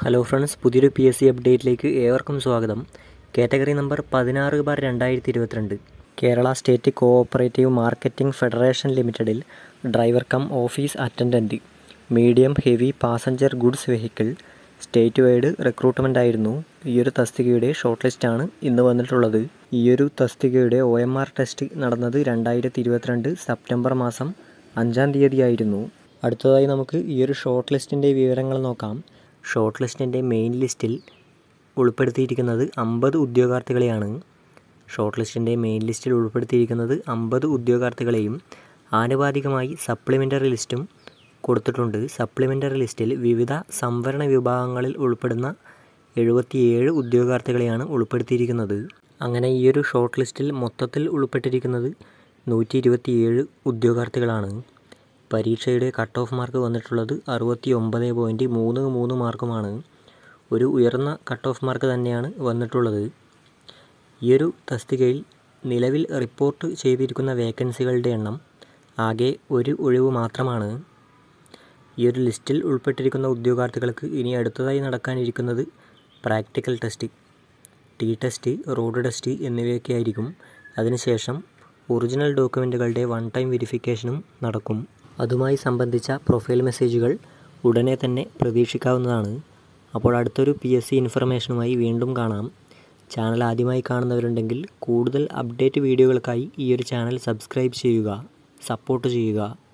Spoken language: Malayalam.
ഹലോ ഫ്രണ്ട്സ് പുതിയൊരു പി എസ് സി അപ്ഡേറ്റിലേക്ക് ഏവർക്കും സ്വാഗതം കാറ്റഗറി നമ്പർ പതിനാറ് ബാർ രണ്ടായിരത്തി ഇരുപത്തിരണ്ട് Kerala state cooperative marketing federation ലിമിറ്റഡിൽ driver cum office attendant medium heavy passenger goods vehicle state wide recruitment ആയിരുന്നു ഈയൊരു തസ്തികയുടെ ഷോർട്ട് ലിസ്റ്റാണ് ഇന്ന് വന്നിട്ടുള്ളത് ഈയൊരു തസ്തികയുടെ ഒ എം ആർ ടെസ്റ്റ് നടന്നത് രണ്ടായിരത്തി ഇരുപത്തിരണ്ട് സെപ്റ്റംബർ മാസം അഞ്ചാം തീയതിയായിരുന്നു അടുത്തതായി നമുക്ക് ഈ ഒരു ഷോർട്ട് ലിസ്റ്റിൻ്റെ വിവരങ്ങൾ നോക്കാം ഷോർട്ട് ലിസ്റ്റിൻ്റെ മെയിൻ ലിസ്റ്റിൽ ഉൾപ്പെടുത്തിയിരിക്കുന്നത് അമ്പത് ഉദ്യോഗാർത്ഥികളെയാണ് ഷോർട്ട് ലിസ്റ്റിൻ്റെ മെയിൻ ലിസ്റ്റിൽ ഉൾപ്പെടുത്തിയിരിക്കുന്നത് അമ്പത് ഉദ്യോഗാർത്ഥികളെയും ആനുപാതികമായി സപ്ലിമെൻ്ററി ലിസ്റ്റും കൊടുത്തിട്ടുണ്ട് സപ്ലിമെൻ്ററി ലിസ്റ്റിൽ വിവിധ സംവരണ വിഭാഗങ്ങളിൽ ഉൾപ്പെടുന്ന എഴുപത്തിയേഴ് ഉദ്യോഗാർത്ഥികളെയാണ് ഉൾപ്പെടുത്തിയിരിക്കുന്നത് അങ്ങനെ ഈ ഒരു ഷോർട്ട് ലിസ്റ്റിൽ മൊത്തത്തിൽ ഉൾപ്പെട്ടിരിക്കുന്നത് നൂറ്റി ഇരുപത്തിയേഴ് ഉദ്യോഗാർത്ഥികളാണ് പരീക്ഷയുടെ കട്ട് ഓഫ് മാർക്ക് വന്നിട്ടുള്ളത് അറുപത്തി ഒമ്പത് പോയിൻറ്റ് മൂന്ന് മൂന്ന് മാർക്കുമാണ് ഒരു ഉയർന്ന കട്ട് ഓഫ് മാർക്ക് തന്നെയാണ് വന്നിട്ടുള്ളത് ഈയൊരു തസ്തികയിൽ നിലവിൽ റിപ്പോർട്ട് ചെയ്തിരിക്കുന്ന വേക്കൻസികളുടെ എണ്ണം ആകെ ഒരു ഒഴിവ് മാത്രമാണ് ഈ ഒരു ലിസ്റ്റിൽ ഉൾപ്പെട്ടിരിക്കുന്ന ഉദ്യോഗാർത്ഥികൾക്ക് ഇനി അടുത്തതായി നടക്കാനിരിക്കുന്നത് practical test T test road test എന്നിവയൊക്കെ ആയിരിക്കും അതിനുശേഷം ഒറിജിനൽ ഡോക്യുമെൻറ്റുകളുടെ വൺ ടൈം വെരിഫിക്കേഷനും നടക്കും അതുമായി സംബന്ധിച്ച പ്രൊഫൈൽ മെസ്സേജുകൾ ഉടനെ തന്നെ പ്രതീക്ഷിക്കാവുന്നതാണ് അപ്പോൾ അടുത്തൊരു പി എസ് സി ഇൻഫർമേഷനുമായി വീണ്ടും കാണാം ചാനൽ ആദ്യമായി കാണുന്നവരുണ്ടെങ്കിൽ കൂടുതൽ അപ്ഡേറ്റ് വീഡിയോകൾക്കായി ഈ ഒരു ചാനൽ സബ്സ്ക്രൈബ് ചെയ്യുക സപ്പോർട്ട് ചെയ്യുക